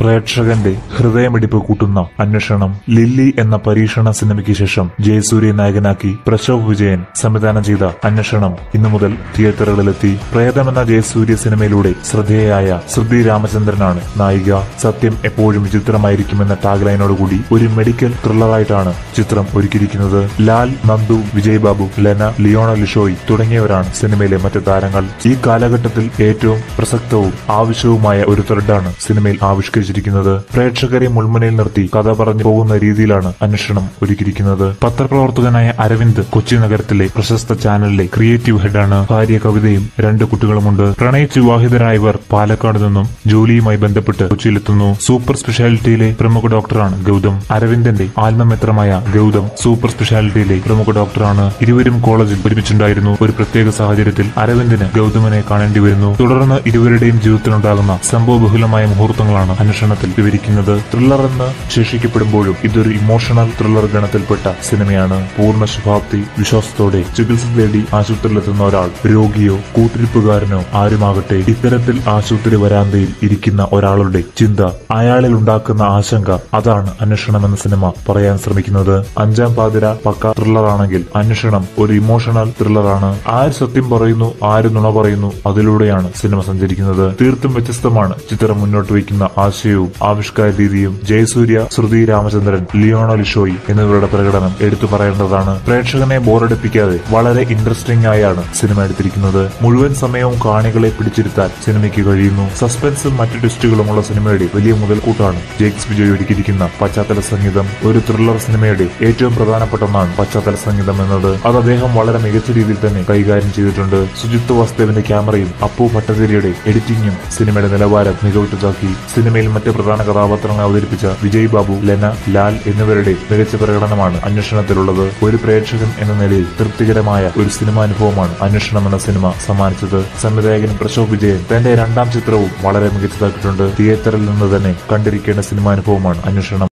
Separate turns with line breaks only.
പ്രേക്ഷകന്റെ ഹൃദയമിടിപ്പ് കൂട്ടുന്ന അന്വേഷണം ലില്ലി എന്ന പരീക്ഷണ സിനിമയ്ക്ക് ശേഷം ജയസൂര്യ നായകനാക്കി പ്രശോഭ് വിജയൻ സംവിധാനം ചെയ്ത അന്വേഷണം ഇന്നു മുതൽ തിയേറ്ററുകളിലെത്തി പ്രേതം എന്ന ജയസൂര്യ സിനിമയിലൂടെ ശ്രദ്ധേയയായ ശ്രുതി രാമചന്ദ്രനാണ് നായിക സത്യം എപ്പോഴും വിചിത്രമായിരിക്കുമെന്ന ടാഗ്ലൈനോടുകൂടി ഒരു മെഡിക്കൽ ത്രില്ലറായിട്ടാണ് ചിത്രം ഒരുക്കിയിരിക്കുന്നത് ലാൽ നന്ദു വിജയ് ബാബു ലെന ലിയോണ ലിഷോയ് തുടങ്ങിയവരാണ് സിനിമയിലെ മറ്റ് താരങ്ങൾ ഈ കാലഘട്ടത്തിൽ ഏറ്റവും പ്രസക്തവും ആവശ്യവുമായ ഒരു ത്രെഡാണ് സിനിമയിൽ ആവിഷ്കരിച്ചിരിക്കുന്നത് പ്രേക്ഷകരെ മുൾമുനയിൽ നിർത്തി കഥ പറഞ്ഞു പോകുന്ന രീതിയിലാണ് അന്വേഷണം ഒരുക്കിയിരിക്കുന്നത് പത്രപ്രവർത്തകനായ അരവിന്ദ് കൊച്ചി നഗരത്തിലെ പ്രശസ്ത ചാനലിലെ ക്രിയേറ്റീവ് ഹെഡാണ് ഭാര്യ കവിതയും രണ്ട് കുട്ടികളുമുണ്ട് പ്രണയിച്ച് വിവാഹിതരായ ഇവർ പാലക്കാട് നിന്നും ജോലിയുമായി ബന്ധപ്പെട്ട് കൊച്ചിയിലെത്തുന്നു സൂപ്പർ സ്പെഷ്യാലിറ്റിയിലെ പ്രമുഖ ഡോക്ടറാണ് ഗൗതം അരവിന്ദന്റെ ആത്മമിത്രമായ ഗൗതം സൂപ്പർ സ്പെഷ്യാലിറ്റിയിലെ പ്രമുഖ ഡോക്ടറാണ് ഇരുവരും കോളേജിൽ ഒരുമിച്ചുണ്ടായിരുന്നു ഒരു പ്രത്യേക സാഹചര്യത്തിൽ അരവിന്ദിന് ഗൗതമിനെ കാണേണ്ടി വരുന്നു തുടർന്ന് ഇരുവരുടെയും ജീവിതത്തിലുണ്ടാകുന്ന സംഭവബഹുലമായ മുഹൂർത്തങ്ങളാണ് അന്വേഷണത്തിൽ വിവരിക്കുന്നത് ത്രില്ലർ എന്ന് ശേഷിക്കപ്പെടുമ്പോഴും ഇതൊരു ഇമോഷണൽ ത്രില്ലർ ഗണത്തിൽപ്പെട്ട സിനിമയാണ് പൂർണ്ണ ശുഭാപ്തി വിശ്വാസത്തോടെ ചികിത്സ തേടി ആശുപത്രിയിലെത്തുന്ന ഒരാൾ രോഗിയോ കൂട്ടിരിപ്പുകാരനോ ആരുമാകട്ടെ ഇത്തരത്തിൽ ആശുപത്രി വരാന്തയിൽ ഇരിക്കുന്ന ഒരാളുടെ ചിന്ത അയാളിൽ ഉണ്ടാക്കുന്ന ആശങ്ക അതാണ് അന്വേഷണം എന്ന സിനിമ പറയാൻ ശ്രമിക്കുന്നത് അഞ്ചാം പാതിര പക്ക ത്രില്ലറാണെങ്കിൽ അന്വേഷണം ഒരു ഇമോഷണൽ ത്രില്ലറാണ് ആര് സത്യം പറയുന്നു ആര് നുണ പറയുന്നു അതിലൂടെയാണ് സിനിമ സഞ്ചരിക്കുന്നത് തീർത്തും വ്യത്യസ്തമാണ് ചിത്രം മുന്നോട്ട് വയ്ക്കുന്ന ആശയവും ആവിഷ്കാര രീതിയും ജയസൂര്യ ശ്രുതി രാമചന്ദ്രൻ ലിയോണ ലിഷോയി എന്നിവരുടെ പ്രകടനം എടുത്തു പറയേണ്ടതാണ് പ്രേക്ഷകനെ ബോറടിപ്പിക്കാതെ വളരെ ഇൻട്രസ്റ്റിംഗ് ആയാണ് സിനിമ എടുത്തിരിക്കുന്നത് മുഴുവൻ സമയവും കാണികളെ പിടിച്ചിരുത്താൻ സിനിമയ്ക്ക് കഴിയുന്നു സസ്പെൻസും മറ്റു ട്വിസ്റ്റുകളുമുള്ള സിനിമയുടെ വലിയ മുതൽക്കൂട്ടാണ് ജേക്സ് വിജയ് ഒരുക്കിയിരിക്കുന്ന പശ്ചാത്തല സംഗീതം ഒരു ത്രില്ലർ സിനിമയുടെ ഏറ്റവും പ്രധാനപ്പെട്ട ഒന്നാണ് പശ്ചാത്തല സംഗീതം എന്നത് അത് അദ്ദേഹം വളരെ മികച്ച രീതിയിൽ തന്നെ കൈകാര്യം ചെയ്തിട്ടുണ്ട് സുജിത് വാസ്തവിന്റെ ക്യാമറയും അപ്പു ഭട്ടതിരിയുടെ എഡിറ്റിംഗും സിനിമയുടെ നിലവാരം മികവുറ്റതാക്കി സിനിമയിൽ മറ്റ് പ്രധാന കഥാപാത്രങ്ങളെ അവതരിപ്പിച്ച വിജയ് ബാബു ലെന ലാൽ എന്നിവരുടെ മികച്ച പ്രകടനമാണ് അന്വേഷണത്തിലുള്ളത് ഒരു പ്രേക്ഷകൻ എന്ന നിലയിൽ തൃപ്തികരമായ ഒരു സിനിമാനുഭവമാണ് അന്വേഷണം എന്ന സിനിമ സമ്മാനിച്ചത് സംവിധായകൻ പ്രശോഭ് വിജയൻ തന്റെ രണ്ടാം ചിത്രവും വളരെ മികച്ചതാക്കിയിട്ടുണ്ട് തിയേറ്ററിൽ നിന്ന് തന്നെ കണ്ടിരിക്കേണ്ട സിനിമാനുഭവമാണ് അന്വേഷണം